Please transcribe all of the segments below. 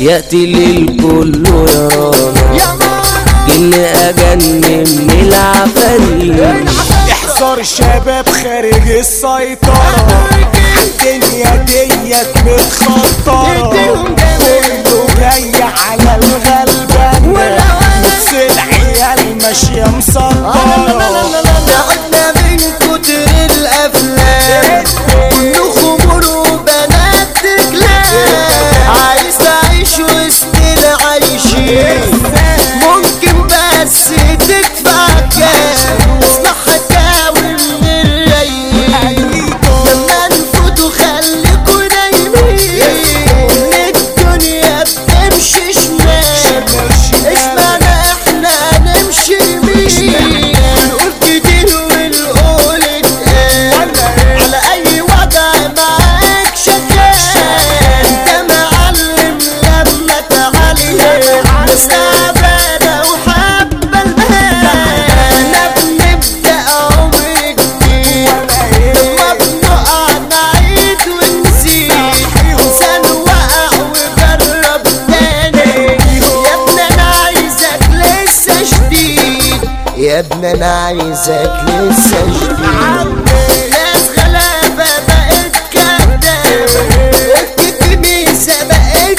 يأتي للكل يرانا يا مان إني أجنن من العفاريت احذر الشباب خارج السيطرة الدنيا ديت متخطرة كله جاي على الغلبان نص العيال ماشية مسطرة تعبنا من كتر الافلام كله خمور وبنات تكلام عايز تعيش وسط العايشين ممكن بس تدفع كام اسمع حكاوي من الرايقين لما نفوتوا خليكوا نايمين ان الدنيا بتمشي شمال اسمعنا احنا نمشي يمين نقول كتير ونقول اتقال على اي وضع معاك شغال انت معلم لما تعلم ناس تعبانه وحابه المال انا بنبدا عمر جديد لما بنقع نعيد ونزيد انسان وقع وجرب تاني يا ابني انا عايزك لسه جديد يا ابني انا عايزك لسه جديد ناس غلابة بقت كدابة الكنيسة بقت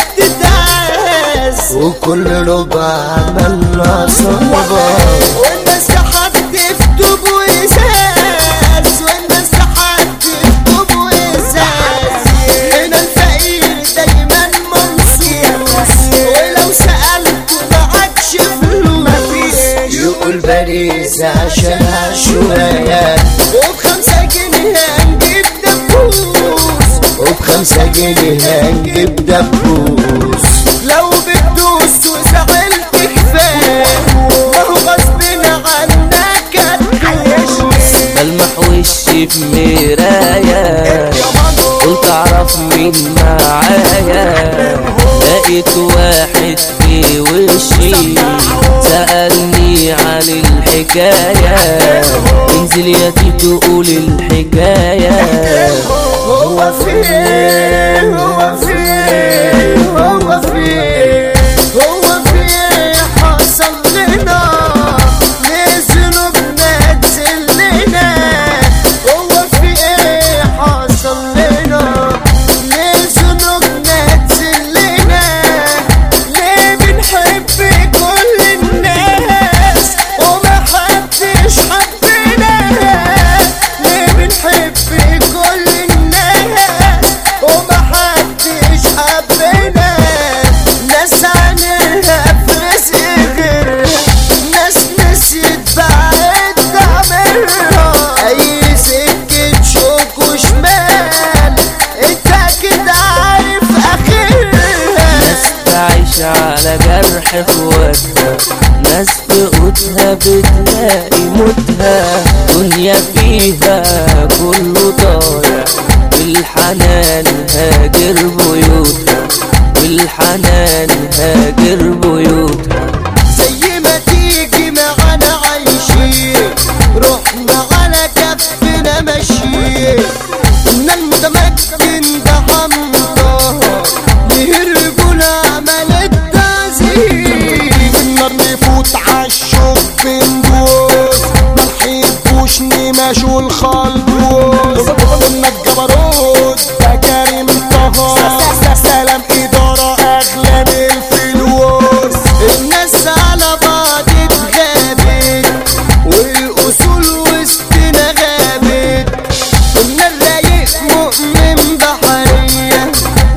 تدعس وكل ربع عمل صبا والناس تحط في طوب وإزاز والناس تحط في طوب وإزاز هنا الفقير دايما منصوص ولو سألته معكش فلوس يقول باريس عشان شوية وبخمسة جنيه هنجيب دبوس وبخمسة جنيه هنجيب دبوس لو بتدوس وزعلت كفاية ما هو غصب عنك هتدوس بلمح وشي في مراية قلت اعرف مين معايا لقيت واحد في وشي سألني عن الحكاية انزل يا تيتو قول الحكاية هو فين هو فين هو فين هو فين حصل لنا ليه ذنوبنا تذلنا هو في ايه حصل لنا ليه ذنوبنا تذلنا ليه بنحب كل الناس وما حدش حبنا ليه بنحب كل الناس وما حدش حبنا ناس عنها في رزق غيرها ناس نسيت بعد تعملها اي سكة شوك وشمال انت كده عارف اخرها ناس تعيش على جرح اخواتها ناس في قوتها بتلاقي موتها دنيا فيها كله ضايع بالحنان هاجر بيوتها بالحنان هاجر بيوتها زي ما تيجي معانا عايشين رحنا على كفنا ماشيين ان المتمكن ده حمضة يهربوا عمل التعذيب النار نفوت عالشوك بندوس ما نحبوش نمشوا الخلدوس قلنا الجبروت ده كريم طه سلام إدارة أغلى من الفلوس الناس على بعض اتغابت والاصول وسطنا غابت قلنا الرايق مؤمن بحرية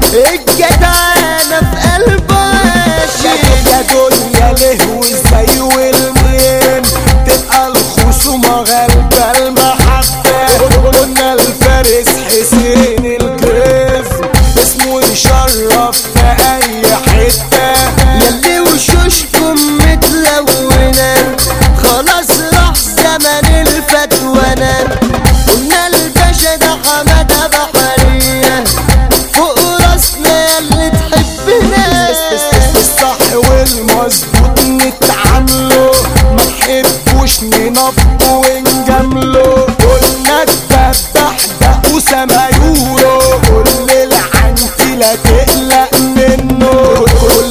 الجدعانة في قلبه عاشق يا دنيا ليه وازاي والمين تبقى الخصومة غالبة المحبة قلنا الفارس حسين الجريز اسمه يشرف في أي حتة يلي وشوشكم متلونة خلاص راح زمن الفتونة قلنا الباشا ده حمادة بحرية فوق راسنا اللي تحبنا الصح والمظبوط نتعامله ما نحبوش ننفق ونجامله قلنا الدبح ده أسامة يورو كل العنتي لا تقلق منه كل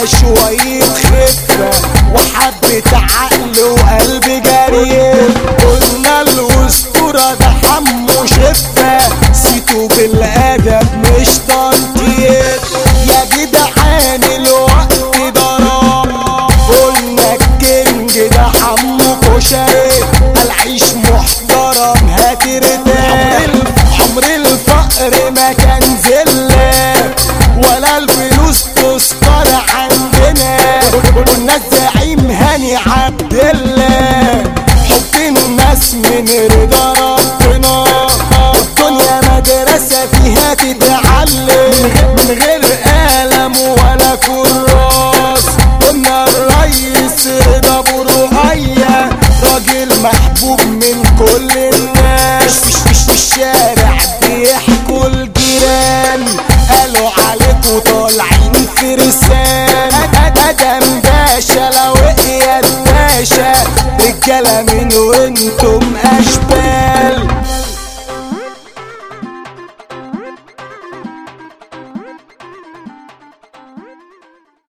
شوية خفة وحبة عقل وقلب جريء قلنا الأسطورة ده حمو شفة سيتو بالأدب مش تنطيط يا جدعان الوقت ضرب قلنا الكينج ده حمو كشري العيش محترم هترتاح عمر الفقر ما كان زلة ولا الفلوس تذكر عندنا قلنا الزعيم هاني عبد الله حب الناس من رضا ربنا الدنيا مدرسة فيها تتعلم من غير قلم ولا كراس قلنا الريس رضا ابو رقية راجل محبوب من كل الناس في في- في الشارع بيحكوا الجيران قالوا عليكوا طالعين فرسان ادم باشا لو اياد باشا رجاله من وانتم اشبال